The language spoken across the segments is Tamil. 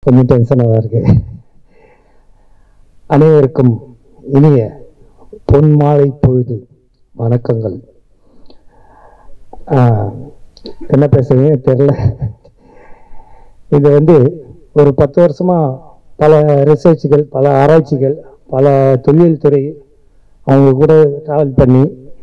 கொஞ்சம் டென்ஷனாக தான் இருக்கு அனைவருக்கும் இனிய பொன் மாலை பொழுது வணக்கங்கள் ஆஹ், என்ன பேசுறதுன்னு தெரில இது வந்து ஒரு பத்து வருஷமா பல ரிசர்ச்சுகள் பல ஆராய்ச்சிகள் பல தொழில் துறை அவங்க கூட ட்ராவல் பண்ணி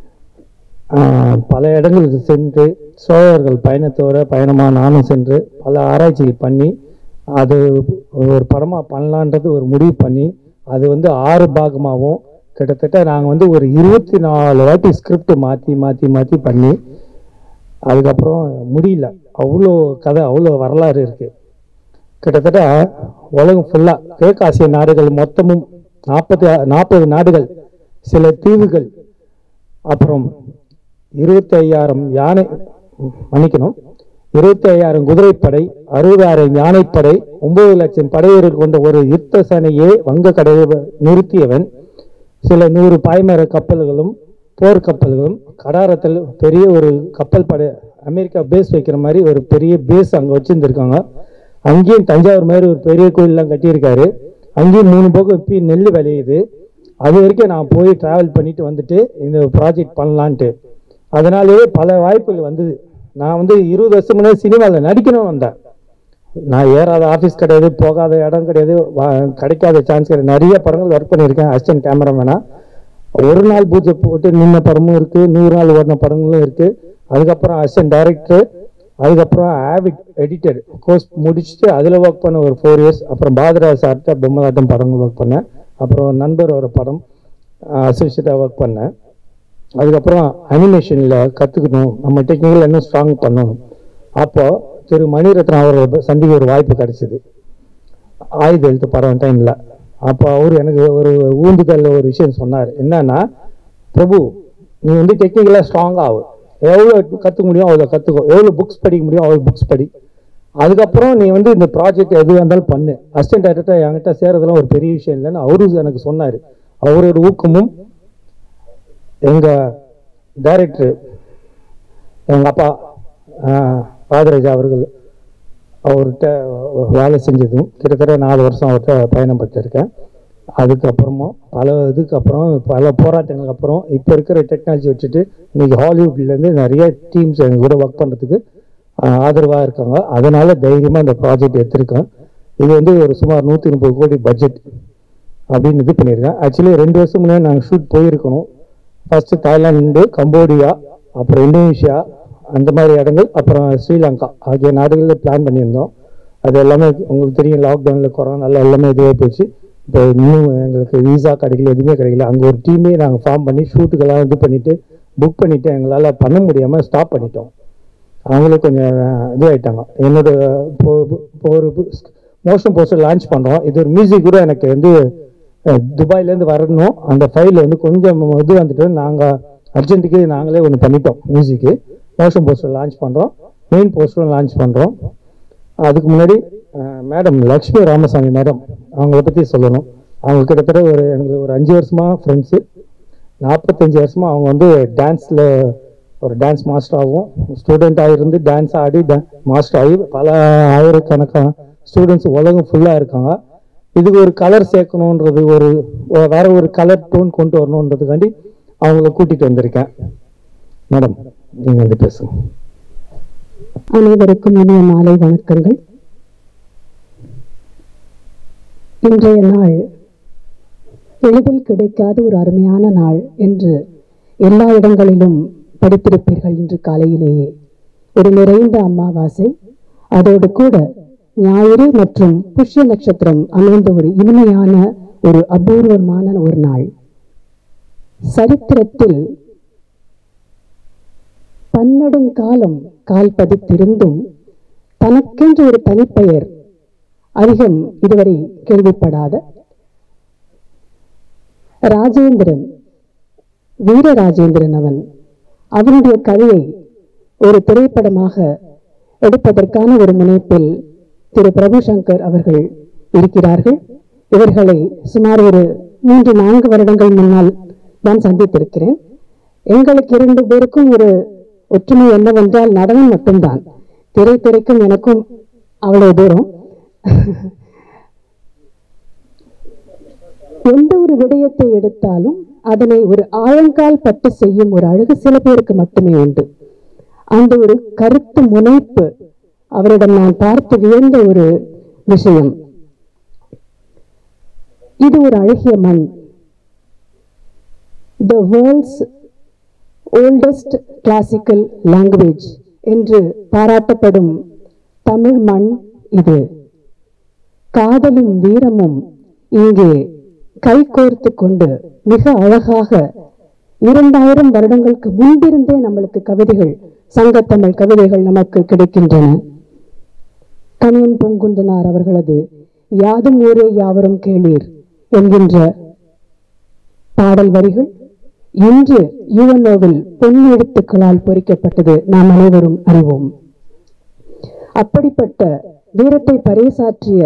ஆஹ், பல இடங்களுக்கு சென்று சோழர்கள் பயணத்தோட பயணமாக நானும் சென்று பல ஆராய்ச்சிகள் பண்ணி அது ஒரு படமாக பண்ணலான்றது ஒரு முடிவு பண்ணி அது வந்து ஆறு பாகமாகவும் கிட்டத்தட்ட நாங்கள் வந்து ஒரு இருபத்தி நாலு வாட்டி ஸ்கிரிப்ட் மாற்றி மாற்றி மாற்றி பண்ணி அதுக்கப்புறம் முடியல அவ்வளோ கதை அவ்வளோ வரலாறு இருக்குது கிட்டத்தட்ட உலகம் ஃபுல்லாக கிழக்கு ஆசிய நாடுகள் மொத்தமும் நாற்பத்தி நாற்பது நாடுகள் சில தீவுகள் அப்புறம் இருபத்தி ஐயாயிரம் யானை மன்னிக்கணும் இருபத்தி ஐயாயிரம் குதிரைப்படை அறுபதாயிரம் யானைப்படை ஒன்பது லட்சம் படையீரர் கொண்ட ஒரு யுத்த சேனையே வங்க கடையை நிறுத்தியவன் சில நூறு பாய்மர கப்பல்களும் போர் கப்பல்களும் கடாரத்தில் பெரிய ஒரு கப்பல் படை அமெரிக்கா பேஸ் வைக்கிற மாதிரி ஒரு பெரிய பேஸ் அங்கே வச்சிருந்துருக்காங்க அங்கேயும் தஞ்சாவூர் மாதிரி ஒரு பெரிய கோயிலெலாம் கட்டியிருக்காரு அங்கேயும் மூணு பக்கம் இப்பி நெல் விளையுது அது வரைக்கும் நான் போய் டிராவல் பண்ணிட்டு வந்துட்டு இந்த ப்ராஜெக்ட் பண்ணலான்ட்டு அதனாலேயே பல வாய்ப்புகள் வந்தது நான் வந்து இருபது வருஷம் முன்னாடி சினிமாவில் நடிக்கணும் வந்தேன் நான் ஏறாத ஆஃபீஸ் கிடையாது போகாத இடம் கிடையாது வா- கிடைக்காத சான்ஸ் கிடையாது நிறைய படங்கள் ஒர்க் பண்ணியிருக்கேன் அசிஸ்டன்ட் கேமராமேனா ஒரு நாள் பூஜை போட்டு நின்ன படமும் இருக்கு நூறு நாள் ஓடின படங்களும் இருக்கு அதுக்கப்புறம் அசிஸ்டன்ட் டைரக்டர் அதுக்கப்புறம் ஆவிட் எடிட்டர் கோர்ஸ் முடிச்சுட்டு அதில் ஒர்க் பண்ண ஒரு ஃபோர் இயர்ஸ் அப்புறம் பாதராஜ் சார்கிட்ட பொம்மலாட்டம் படங்கள் ஒர்க் பண்ணேன் அப்புறம் நண்பரோட படம் அசோசியேட்டாக ஒர்க் பண்ணேன் அதுக்கப்புறம் அனிமேஷனில் கற்றுக்கணும் நம்ம டெக்னிக்கல் இன்னும் ஸ்ட்ராங் பண்ணணும் அப்போ திரு மணிரத்னம் அவரை சந்திக்க ஒரு வாய்ப்பு கிடைச்சிது ஆயுத எழுத்து படம் டைமில் அப்போ அவர் எனக்கு ஒரு ஊந்துதல் ஒரு விஷயம் சொன்னார் என்னன்னா பிரபு நீ வந்து டெக்னிக்கலாக ஸ்ட்ராங் ஆகும் எவ்வளோ கற்றுக்க முடியும் அவ்வளோ கற்றுக்கோ எவ்வளோ புக்ஸ் படிக்க முடியும் அவ்வளோ புக்ஸ் படி அதுக்கப்புறம் நீ வந்து இந்த ப்ராஜெக்ட் எதுவாக இருந்தாலும் பண்ணு அசிஸ்டன்ட் டைரக்டர் என்கிட்ட சேரதெல்லாம் ஒரு பெரிய விஷயம் இல்லைன்னு அவரும் எனக்கு சொன்னார் அவரோட ஊக்கமும் எங்க டைரக்டர் எங்க அப்பா ஆஹ், பாதராஜா அவர்கள் அவர்கிட்ட வேலை செஞ்சதும் கிட்டத்தட்ட நாலு வருஷம் அவர்கிட்ட பயணம் பட்டிருக்கேன் அதுக்கப்புறமும் பல இதுக்கு அப்புறம் பல போராட்டங்களுக்கு அப்புறம் இப்போ இருக்கிற டெக்னாலஜி வச்சுட்டு இன்னைக்கு ஹாலிவுட்லேருந்து நிறைய டீம்ஸ் எங்க கூட ஒர்க் பண்ணுறதுக்கு ஆதரவாக இருக்காங்க அதனால தைரியமாக இந்த ப்ராஜெக்ட் எடுத்திருக்கேன் இது வந்து ஒரு சுமார் நூற்றி முப்பது கோடி பட்ஜெட் அப்படின்னு இது பண்ணியிருக்கேன் ஆக்சுவலி ரெண்டு வருஷம் முன்னாடி நாங்கள் ஷூட் போயிருக்கணும் ஃபர்ஸ்ட் தாய்லாந்து கம்போடியா அப்புறம் இந்தோனேஷியா அந்த மாதிரி இடங்கள் அப்புறம் ஸ்ரீலங்கா ஆகிய நாடுகளில் பிளான் பண்ணியிருந்தோம் அது எல்லாமே உங்களுக்கு தெரியும் லாக்டவுனில் கொரோனால எல்லாமே இதுவாக போச்சு இப்போ இன்னும் எங்களுக்கு விசா கிடைக்கல எதுவுமே கிடைக்கல அங்கே ஒரு டீமே நாங்கள் ஃபார்ம் பண்ணி ஷூட்டுக்கெல்லாம் இது பண்ணிட்டு புக் பண்ணிட்டு எங்களால் பண்ண முடியாமல் ஸ்டாப் பண்ணிட்டோம் அவங்களும் கொஞ்சம் இதுவாயிட்டாங்க என்னோட இப்போ இப்போ ஒரு மோஷன் போஸ்டர் லான்ச் பண்ணுறோம் இது ஒரு மியூசிக் கூட எனக்கு வந்து அஹ், துபாயிலேருந்து வரணும் அந்த ஃபைல் வந்து கொஞ்சம் இது வந்துட்டு நாங்கள் அர்ஜென்ட்டுக்கு நாங்களே ஒன்று பண்ணிட்டோம் மியூசிக்கு மோஷன் போஸ்டர் லான்ச் பண்ணுறோம் மெயின் போஸ்டரும் லான்ச் பண்ணுறோம் அதுக்கு முன்னாடி மேடம் லக்ஷ்மி ராமசாமி மேடம் அவங்கள பற்றி சொல்லணும் அவங்க கிட்டத்தட்ட ஒரு எனக்கு ஒரு அஞ்சு வருஷமா ஃப்ரெண்ட்ஸு நாற்பத்தஞ்சு வருஷமா அவங்க வந்து டான்ஸில் ஒரு டான்ஸ் மாஸ்டராகவும் ஸ்டூடெண்ட்டாக இருந்து டான்ஸ் ஆடி மாஸ்டர் ஆகி பல ஆயிரக்கணக்கான ஸ்டூடெண்ட்ஸ் உலகம் ஃபுல்லாக இருக்காங்க இதுக்கு ஒரு கலர் சேர்க்கணுன்றது ஒரு ஒரு- வேற ஒரு கலர் டோன் கொண்டு வரணுன்றதுக்காண்டி அவங்கள கூட்டிட்டு வந்திருக்கேன் மேடம் நீங்க வந்து பேசுங்க அனைவருக்கும் இனிய மாலை வணக்கங்கள் இன்றைய நாள் எளிதில் கிடைக்காத ஒரு அருமையான நாள் என்று எல்லா இடங்களிலும் படித்திருப்பீர்கள் இன்று காலையிலேயே ஒரு நிறைந்த அமாவாசை அதோடு கூட ஞாயிறு மற்றும் புஷ்ய நட்சத்திரம் அமைந்த ஒரு இனிமையான ஒரு அபூர்வமான ஒரு நாள் சரித்திரத்தில் பன்னெடுங்காலம் கால் பதித்திருந்தும் தனக்கென்று ஒரு தனிப்பெயர் அதிகம் இதுவரை கேள்விப்படாத ராஜேந்திரன் வீர ராஜேந்திரன் அவன் அவனுடைய கதையை ஒரு திரைப்படமாக எடுப்பதற்கான ஒரு முனைப்பில் திரு பிரபு சங்கர் அவர்கள் இருக்கிறார்கள் இவர்களை சுமார் ஒரு மூன்று நான்கு வருடங்கள் முன்னால் நான் சந்தித்திருக்கிறேன் எங்களுக்கு இரண்டு பேருக்கும் ஒரு ஒற்றுமை என்னவென்றால் நடனம் மட்டும்தான் திரை திரைக்கும் எனக்கும் அவ்வளவு தூரம் ஒரு விடயத்தை எடுத்தாலும் அதனை ஒரு ஆழங்கால் பட்டு செய்யும் ஒரு அழகு சில பேருக்கு மட்டுமே உண்டு அந்த ஒரு கருத்து முனைப்பு அவரிடம் நான் பார்த்து வியந்த ஒரு விஷயம் இது ஒரு அழகிய மண் the world's oldest classical language என்று பாராட்டப்படும் தமிழ் மண் இது காதலும் வீரமும் இங்கே கைகோர்த்து கொண்டு மிக அழகாக இரண்டாயிரம் வருடங்களுக்கு முன்பிருந்தே நம்மளுக்கு கவிதைகள் சங்கத்தமிழ் கவிதைகள் நமக்கு கிடைக்கின்றன கணியன் பூங்குன்றனார் அவர்களது யாதும் ஊரே யாவரும் கேளீர் என்கின்ற பாடல் வரிகள் இன்று யுவனோவில் பொன் எழுத்துக்களால் பொறிக்கப்பட்டது நாம் அனைவரும் அறிவோம் அப்படிப்பட்ட வீரத்தை பறைசாற்றிய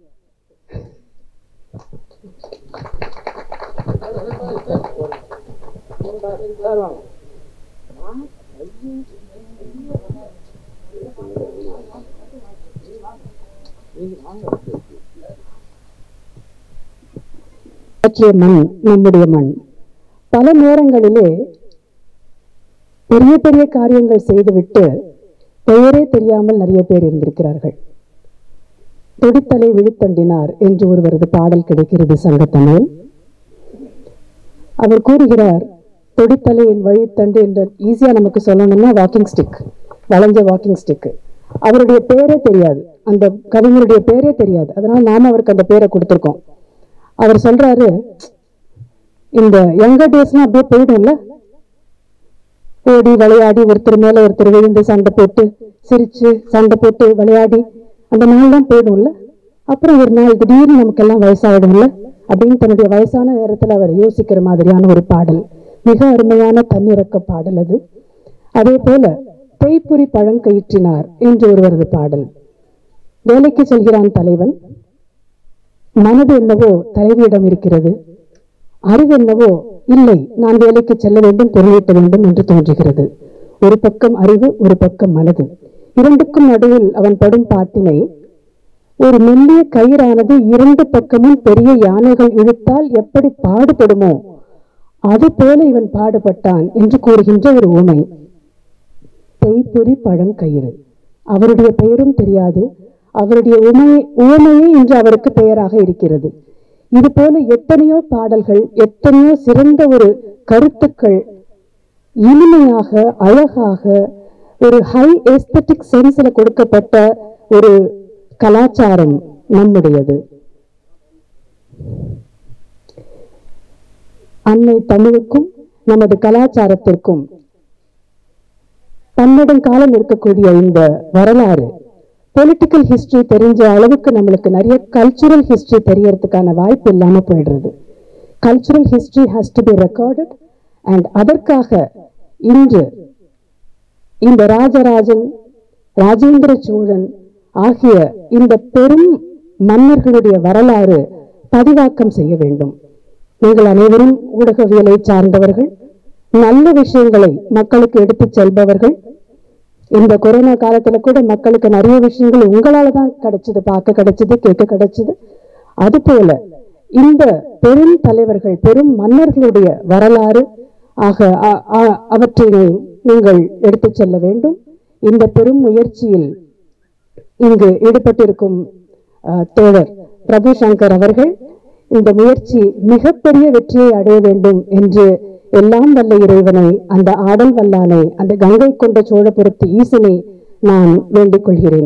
பற்றிய மண் நம்முடைய மண் பல நேரங்களிலே பெரிய பெரிய காரியங்கள் செய்துவிட்டு பெயரே தெரியாமல் நிறைய பேர் இருந்திருக்கிறார்கள் தொடித்தலை விழித்தண்டினார் என்று ஒருவரது பாடல் கிடைக்கிறது சங்கத்தமிழ் அவர் கூறுகிறார் தொடித்தலை என் வழித்தண்டு என்ற ஈஸியா நமக்கு சொல்லணும்னா வாக்கிங் ஸ்டிக் வளைஞ்ச வாக்கிங் ஸ்டிக் அவருடைய பேரே தெரியாது அந்த கவிஞருடைய பேரே தெரியாது அதனால நாம அவருக்கு அந்த பேரை கொடுத்திருக்கோம் அவர் சொல்றாரு இந்த யங்கர் டேஸ்லாம் அப்படியே போயிடும்ல ஓடி விளையாடி ஒருத்தர் மேல ஒருத்தர் விழுந்து சண்டை போட்டு சிரிச்சு சண்டை போட்டு விளையாடி அந்த நாள் தான் போயிடும்ல அப்புறம் ஒரு நாள் திடீர்னு நமக்கெல்லாம் வயசாயிடும்ல அப்படின்னு தன்னுடைய வயசான நேரத்துல அவர் யோசிக்கிற மாதிரியான ஒரு பாடல் மிக அருமையான தன்னிறக்க பாடல் அது அதே போல தேய்ப்புரி பழங்கயிற்றினார் என்று ஒருவரது பாடல் வேலைக்கு செல்கிறான் தலைவன் மனது என்னவோ தலைவியிடம் இருக்கிறது அறிவு என்னவோ இல்லை நான் வேலைக்கு செல்ல வேண்டும் பொருளீட்ட வேண்டும் என்று தோன்றுகிறது ஒரு பக்கம் அறிவு ஒரு பக்கம் மனது இரண்டுக்கும் நடுவில் அவன் படும் பாட்டினை ஒரு மெல்லிய கயிறானது இரண்டு பக்கமும் பெரிய யானைகள் இழுத்தால் எப்படி பாடுபடுமோ அது போல இவன் பாடுபட்டான் என்று கூறுகின்ற ஒரு உமை தேய்பொறி பழங்கயிறு அவருடைய பெயரும் தெரியாது அவருடைய உமை உவமையே இன்று அவருக்கு பெயராக இருக்கிறது இது போல எத்தனையோ பாடல்கள் எத்தனையோ சிறந்த ஒரு கருத்துக்கள் இனிமையாக அழகாக ஒரு ஹை எஸ்தட்டிக் சென்ஸ்ல கொடுக்கப்பட்ட ஒரு கலாச்சாரம் நம்முடையது அன்னை தமிழுக்கும் நமது கலாச்சாரத்திற்கும் பன்னெடுங்காலம் இருக்கக்கூடிய இந்த வரலாறு பொலிட்டிக்கல் ஹிஸ்டரி தெரிஞ்ச அளவுக்கு நம்மளுக்கு நிறைய கல்ச்சுரல் ஹிஸ்டரி தெரியறதுக்கான வாய்ப்பு இல்லாம போயிடுறது cultural history has to be recorded and அதற்காக இன்று இந்த ராஜராஜன் ராஜேந்திர சோழன் ஆகிய இந்த பெரும் மன்னர்களுடைய வரலாறு பதிவாக்கம் செய்ய வேண்டும் நீங்கள் அனைவரும் ஊடகவியலை சார்ந்தவர்கள் நல்ல விஷயங்களை மக்களுக்கு எடுத்துச் செல்பவர்கள் இந்த கொரோனா காலத்துல கூட மக்களுக்கு நிறைய விஷயங்கள் உங்களால தான் கிடைச்சது பார்க்க கிடைச்சது கேட்க கிடைச்சது அது போல இந்த பெரும் தலைவர்கள் பெரும் மன்னர்களுடைய வரலாறு ஆக அ- அ- அவற்றினை நீங்கள் எடுத்துச் செல்ல வேண்டும் இந்த பெரும் முயற்சியில் இங்கு ஈடுபட்டிருக்கும் அஹ், தோழர் பிரபு சங்கர் அவர்கள் இந்த முயற்சி மிகப்பெரிய வெற்றியை அடைய வேண்டும் என்று எல்லாம் வல்ல இறைவனை அந்த ஆடல் வல்லானை அந்த கங்கை கொண்ட சோழபுரத்து ஈசனை நான் வேண்டிக் கொள்கிறேன்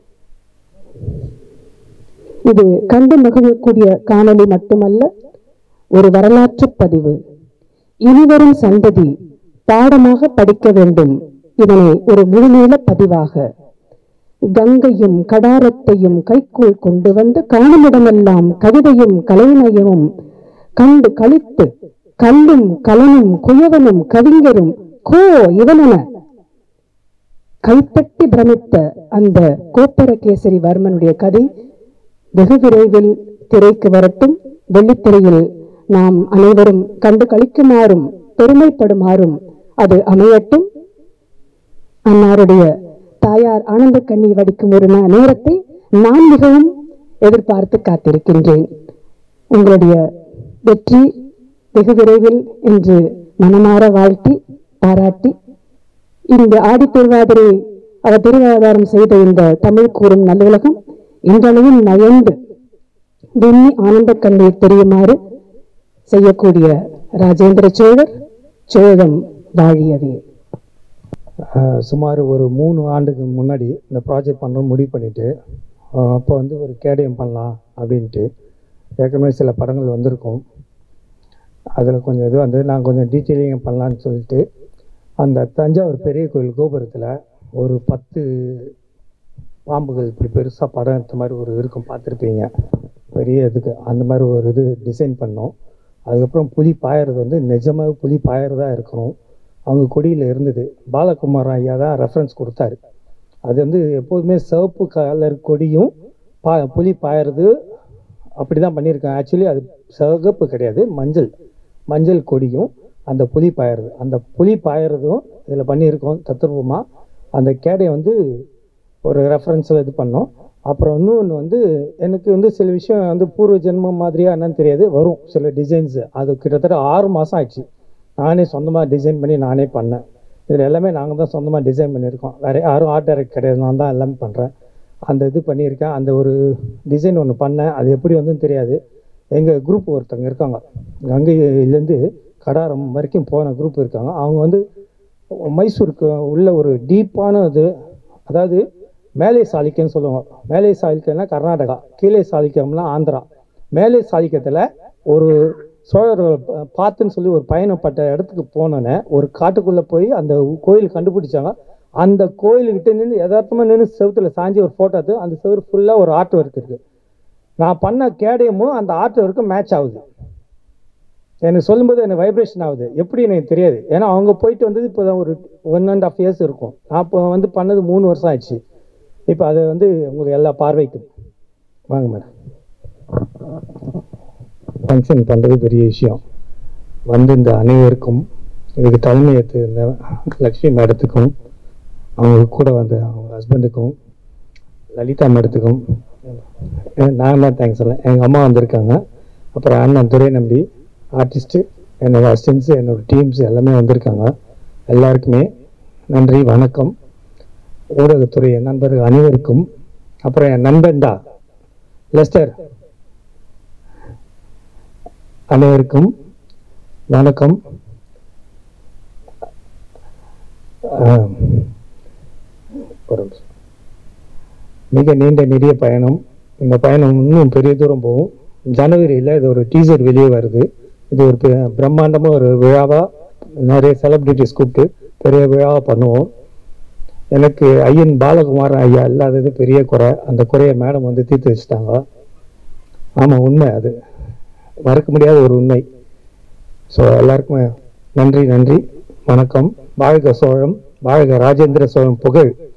இது கண்டு மகிழக்கூடிய காணொளி மட்டுமல்ல ஒரு வரலாற்று பதிவு இனிவரும் சந்ததி பாடமாக படிக்க வேண்டும் இதனை ஒரு முழுநீள பதிவாக கங்கையும் கடாரத்தையும் கைக்குள் கொண்டு வந்து காணுமிடமெல்லாம் கவிதையும் கலைநயமும் கண்டு கழித்து கல்லும் கலனும் குயவனும் கவிஞரும் கோ இவனென கைத்தட்டி பிரமித்த அந்த கோப்பரகேசரி வர்மனுடைய கதை வெகு விரைவில் திரைக்கு வரட்டும் வெள்ளித்திரையில் நாம் அனைவரும் கண்டு கழிக்குமாறும் பெருமைப்படுமாறும் அது அமையட்டும் அன்னாருடைய தாயார் ஆனந்த கண்ணீர் வடிக்கும் ஒரு ந- நேரத்தை நான் மிகவும் எதிர்பார்த்து காத்திருக்கின்றேன் உங்களுடைய வெற்றி வெகு விரைவில் என்று மனமாற வாழ்த்தி பாராட்டி இந்த ஆடி திருவாதிரை அவர் திருவாதாரம் செய்த இந்த தமிழ் கூறும் நல்லுலகம் இன்றளவும் நயந்து வெண்ணி ஆனந்த கண்ணீர் தெரியுமாறு செய்யக்கூடிய ராஜேந்திர சோழர் சோழம் வாழியவே ஆஹ் சுமார் ஒரு மூணு ஆண்டுக்கு முன்னாடி இந்த ப்ராஜெக்ட் பண்ணுற முடிவு பண்ணிட்டு ஆஹ் அப்போ வந்து ஒரு கேடயம் பண்ணலாம் அப்படின்ட்டு ஏற்கனவே சில படங்கள் வந்திருக்கும் அதில் கொஞ்சம் இது வந்து நான் கொஞ்சம் டீட்டெயிலிங் பண்ணலான்னு சொல்லிட்டு அந்த தஞ்சாவூர் பெரிய கோயில் கோபுரத்தில் ஒரு பத்து பாம்புகள் இப்படி பெருசாக படம் எடுத்த மாதிரி ஒரு இருக்கும் பார்த்துருப்பீங்க பெரிய இதுக்கு அந்த மாதிரி ஒரு இது டிசைன் பண்ணோம் அதுக்கப்புறம் புலி பாயறது வந்து நிஜமாக புலி பாயறதா இருக்கணும் அவங்க கொடியில் இருந்தது பாலகுமார் ஐயா தான் ரெஃபரன்ஸ் கொடுத்தாரு அது வந்து எப்போதுமே சிவப்பு கலர் கொடியும் பா புலி பாயறது அப்படி தான் பண்ணியிருக்கேன் ஆக்சுவலி அது சிவப்பு கிடையாது மஞ்சள் மஞ்சள் கொடியும் அந்த புலி பாயறது அந்த புலி பாயறதும் இதில் பண்ணியிருக்கோம் தத்ரூபமாக அந்த கேடையை வந்து ஒரு ரெஃபரன்ஸில் இது பண்ணோம் அப்புறம் இன்னொன்று வந்து எனக்கு வந்து சில விஷயம் வந்து பூர்வ ஜென்மம் மாதிரியா என்னன்னு தெரியாது வரும் சில டிசைன்ஸு அது கிட்டத்தட்ட ஆறு மாதம் ஆச்சு நானே சொந்தமாக டிசைன் பண்ணி நானே பண்ணேன் இதில் எல்லாமே நாங்கள் தான் சொந்தமாக டிசைன் பண்ணியிருக்கோம் வேறு யாரும் ஆர்ட் டைரக்ட் கிடையாது நான் தான் எல்லாமே பண்ணுறேன் அந்த இது பண்ணியிருக்கேன் அந்த ஒரு டிசைன் ஒன்று பண்ணேன் அது எப்படி வந்துன்னு தெரியாது எங்கள் குரூப் ஒருத்தவங்க இருக்காங்க கங்கையிலேருந்து கடாரம் வரைக்கும் போன குரூப் இருக்காங்க அவங்க வந்து மைசூருக்கு உள்ள ஒரு டீப்பான இது அதாவது மேலே சாளுக்கியம்னு சொல்லுவாங்க மேலே சாளுக்கியம்னா கர்நாடகா கீழே சாளுக்கியம்னா ஆந்திரா மேலே சாளுக்கியத்தில் ஒரு சோழர்கள் ப- பார்த்துன்னு சொல்லி ஒரு பயணப்பட்ட இடத்துக்கு போனோன்னே ஒரு காட்டுக்குள்ளே போய் அந்த கோயில் கண்டுபிடிச்சாங்க அந்த கோயிலுக்கிட்ட நின்று யதார்த்தமாக நின்று செவுத்துல சாஞ்சி ஒரு ஃபோட்டோ எடுத்து அந்த செவுரு ஃபுல்லாக ஒரு ஆர்ட் ஒர்க் இருக்குது நான் பண்ண கேடயமும் அந்த ஆர்ட் ஒர்க்கும் மேட்ச் ஆகுது எனக்கு சொல்லும்போது எனக்கு வைப்ரேஷன் ஆகுது எப்படி எனக்கு தெரியாது ஏன்னா அவங்க போயிட்டு வந்தது இப்போ தான் ஒரு ஒன் அண்ட் ஆஃப் இயர்ஸ் இருக்கும் நான் இப்போ வந்து பண்ணது மூணு வருஷம் ஆயிடுச்சு இப்போ அது வந்து உங்களுக்கு எல்லா பார்வைக்கும் வாங்க மேடம் ஃபங்க்ஷன் பண்ணுறது பெரிய விஷயம் வந்து இந்த அனைவருக்கும் இதுக்கு தலைமை ஏற்று இந்த லக்ஷ்மி மேடத்துக்கும் அவங்க கூட வந்த அவங்க ஹஸ்பண்டுக்கும் லலிதா மேடத்துக்கும் அஹ் நான் தான் தேங்க்ஸ் சொல்லேன் எங்கள் அம்மா வந்திருக்காங்க அப்புறம் அண்ணன் துரை நம்பி ஆர்டிஸ்ட்டு என்னோட அசிஸ்டன்ஸு என்னோட டீம்ஸ் எல்லாமே வந்திருக்காங்க எல்லாருக்குமே நன்றி வணக்கம் ஊடகத்துறை நண்பர்கள் அனைவருக்கும் அப்புறம் என் நண்பன்டா லெஸ்டர் அனைவருக்கும் வணக்கம் ஆஹ், ஒரு நிமிஷம். மிக நீண்ட நெடிய பயணம் இந்த பயணம் இன்னும் பெரிய தூரம் போகும் ஜனவரியில் இது ஒரு டீசர் வெளியே வருது இது ஒரு பெ- பிரம்மாண்டமா ஒரு விழாவா நிறைய செலிபிரிட்டிஸ் கூப்பிட்டு பெரிய விழாவா பண்ணுவோம் எனக்கு ஐயன் பாலகுமார் ஐயா இல்லாதது பெரிய குறை அந்த குறையை மேடம் வந்து தீர்த்து வச்சுட்டாங்க ஆமாம் உண்மை அது மறக்க முடியாத ஒரு உண்மை ஸோ எல்லாருக்குமே நன்றி நன்றி வணக்கம் வாழ்க சோழம் வாழ்க ராஜேந்திர சோழன் புகழ்